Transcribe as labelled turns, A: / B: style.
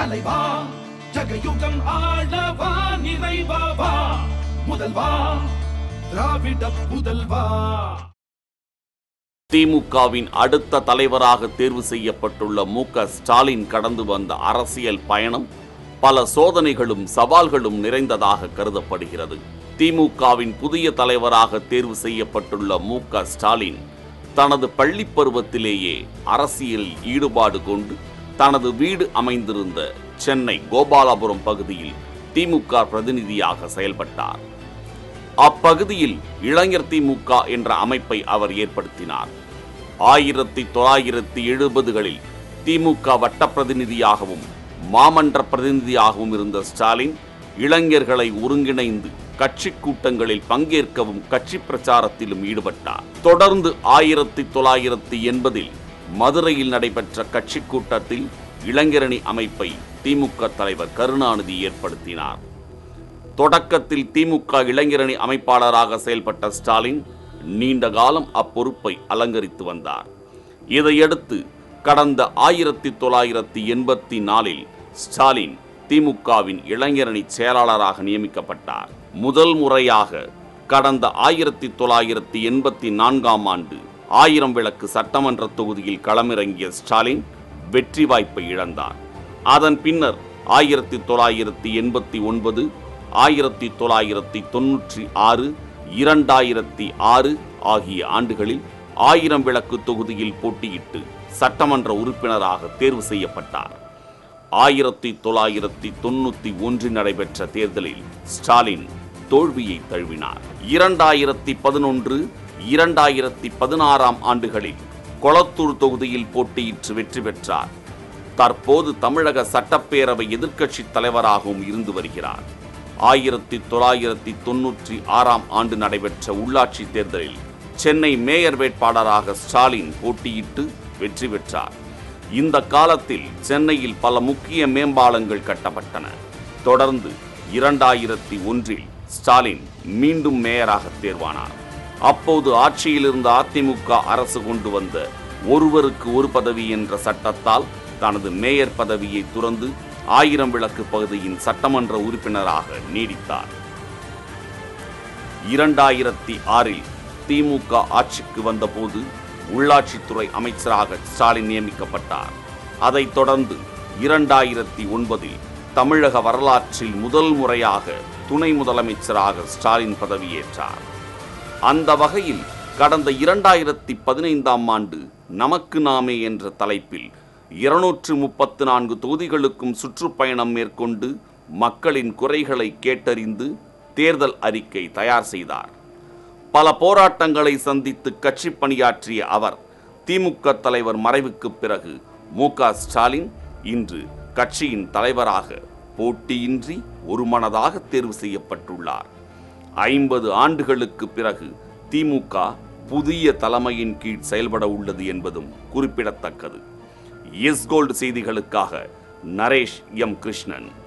A: தலைவா ஜகயுகம் ஆளவா நிறைவா வா முதல்வா திராவிட புதல்வா
B: திமுகவின் அடுத்த தலைவராக தேர்வு செய்யப்பட்டுள்ள மு க ஸ்டாலின் கடந்து வந்த அரசியல் பயணம் பல சோதனைகளும் சவால்களும் நிறைந்ததாக கருதப்படுகிறது திமுகவின் புதிய தலைவராக தேர்வு செய்யப்பட்டுள்ள மு க ஸ்டாலின் தனது பள்ளிப் பருவத்திலேயே அரசியல் ஈடுபாடு கொண்டு தனது வீடு அமைந்திருந்த சென்னை கோபாலபுரம் பகுதியில் திமுக பிரதிநிதியாக செயல்பட்டார் அப்பகுதியில் இளைஞர் திமுக என்ற அமைப்பை அவர் ஏற்படுத்தினார் ஆயிரத்தி தொள்ளாயிரத்தி எழுபதுகளில் திமுக வட்ட பிரதிநிதியாகவும் மாமன்ற பிரதிநிதியாகவும் இருந்த ஸ்டாலின் இளைஞர்களை ஒருங்கிணைந்து கட்சி கூட்டங்களில் பங்கேற்கவும் கட்சி பிரச்சாரத்திலும் ஈடுபட்டார் தொடர்ந்து ஆயிரத்தி தொள்ளாயிரத்தி எண்பதில் மதுரையில் நடைபெற்ற கட்சி கூட்டத்தில் இளைஞரணி அமைப்பை திமுக தலைவர் கருணாநிதி ஏற்படுத்தினார் தொடக்கத்தில் திமுக இளைஞரணி அமைப்பாளராக செயல்பட்ட ஸ்டாலின் நீண்ட காலம் அப்பொறுப்பை அலங்கரித்து வந்தார் இதையடுத்து கடந்த ஆயிரத்தி தொள்ளாயிரத்தி எண்பத்தி நாலில் ஸ்டாலின் திமுகவின் இளைஞரணி செயலாளராக நியமிக்கப்பட்டார் முதல் முறையாக கடந்த ஆயிரத்தி தொள்ளாயிரத்தி எண்பத்தி நான்காம் ஆண்டு ஆயிரம் விளக்கு சட்டமன்ற தொகுதியில் களமிறங்கிய ஸ்டாலின் வெற்றி வாய்ப்பை இழந்தார் அதன் பின்னர் ஆயிரத்தி தொள்ளாயிரத்தி எண்பத்தி ஒன்பது ஆயிரத்தி தொள்ளாயிரத்தி தொன்னூற்றி ஆறு இரண்டாயிரத்தி ஆறு ஆகிய ஆண்டுகளில் ஆயிரம் விளக்கு தொகுதியில் போட்டியிட்டு சட்டமன்ற உறுப்பினராக தேர்வு செய்யப்பட்டார் ஆயிரத்தி தொள்ளாயிரத்தி தொண்ணூத்தி ஒன்றில் நடைபெற்ற தேர்தலில் ஸ்டாலின் தோல்வியை தழுவினார் இரண்டாயிரத்தி பதினொன்று இரண்டாயிரத்தி பதினாறாம் ஆண்டுகளில் கொளத்தூர் தொகுதியில் போட்டியிட்டு வெற்றி பெற்றார் தற்போது தமிழக சட்டப்பேரவை எதிர்க்கட்சி தலைவராகவும் இருந்து வருகிறார் ஆயிரத்தி தொள்ளாயிரத்தி தொன்னூற்றி ஆறாம் ஆண்டு நடைபெற்ற உள்ளாட்சி தேர்தலில் சென்னை மேயர் வேட்பாளராக ஸ்டாலின் போட்டியிட்டு வெற்றி பெற்றார் இந்த காலத்தில் சென்னையில் பல முக்கிய மேம்பாலங்கள் கட்டப்பட்டன தொடர்ந்து இரண்டாயிரத்தி ஒன்றில் ஸ்டாலின் மீண்டும் மேயராக தேர்வானார் அப்போது ஆட்சியில் இருந்த அதிமுக அரசு கொண்டு வந்த ஒருவருக்கு ஒரு பதவி என்ற சட்டத்தால் தனது மேயர் பதவியை துறந்து ஆயிரம் விளக்கு பகுதியின் சட்டமன்ற உறுப்பினராக நீடித்தார் இரண்டாயிரத்தி ஆறில் திமுக ஆட்சிக்கு வந்தபோது உள்ளாட்சித்துறை அமைச்சராக ஸ்டாலின் நியமிக்கப்பட்டார் அதைத் தொடர்ந்து இரண்டாயிரத்தி ஒன்பதில் தமிழக வரலாற்றில் முதல் முறையாக துணை முதலமைச்சராக ஸ்டாலின் பதவியேற்றார் அந்த வகையில் கடந்த இரண்டாயிரத்தி பதினைந்தாம் ஆண்டு நமக்கு நாமே என்ற தலைப்பில் இருநூற்று முப்பத்து நான்கு தொகுதிகளுக்கும் சுற்றுப்பயணம் மேற்கொண்டு மக்களின் குறைகளை கேட்டறிந்து தேர்தல் அறிக்கை தயார் செய்தார் பல போராட்டங்களை சந்தித்து கட்சி பணியாற்றிய அவர் திமுக தலைவர் மறைவுக்குப் பிறகு மு க ஸ்டாலின் இன்று கட்சியின் தலைவராக போட்டியின்றி ஒருமனதாக தேர்வு செய்யப்பட்டுள்ளார் ஐம்பது ஆண்டுகளுக்கு பிறகு திமுக புதிய தலைமையின் கீழ் செயல்பட உள்ளது என்பதும் குறிப்பிடத்தக்கது எஸ் கோல்டு செய்திகளுக்காக நரேஷ் எம் கிருஷ்ணன்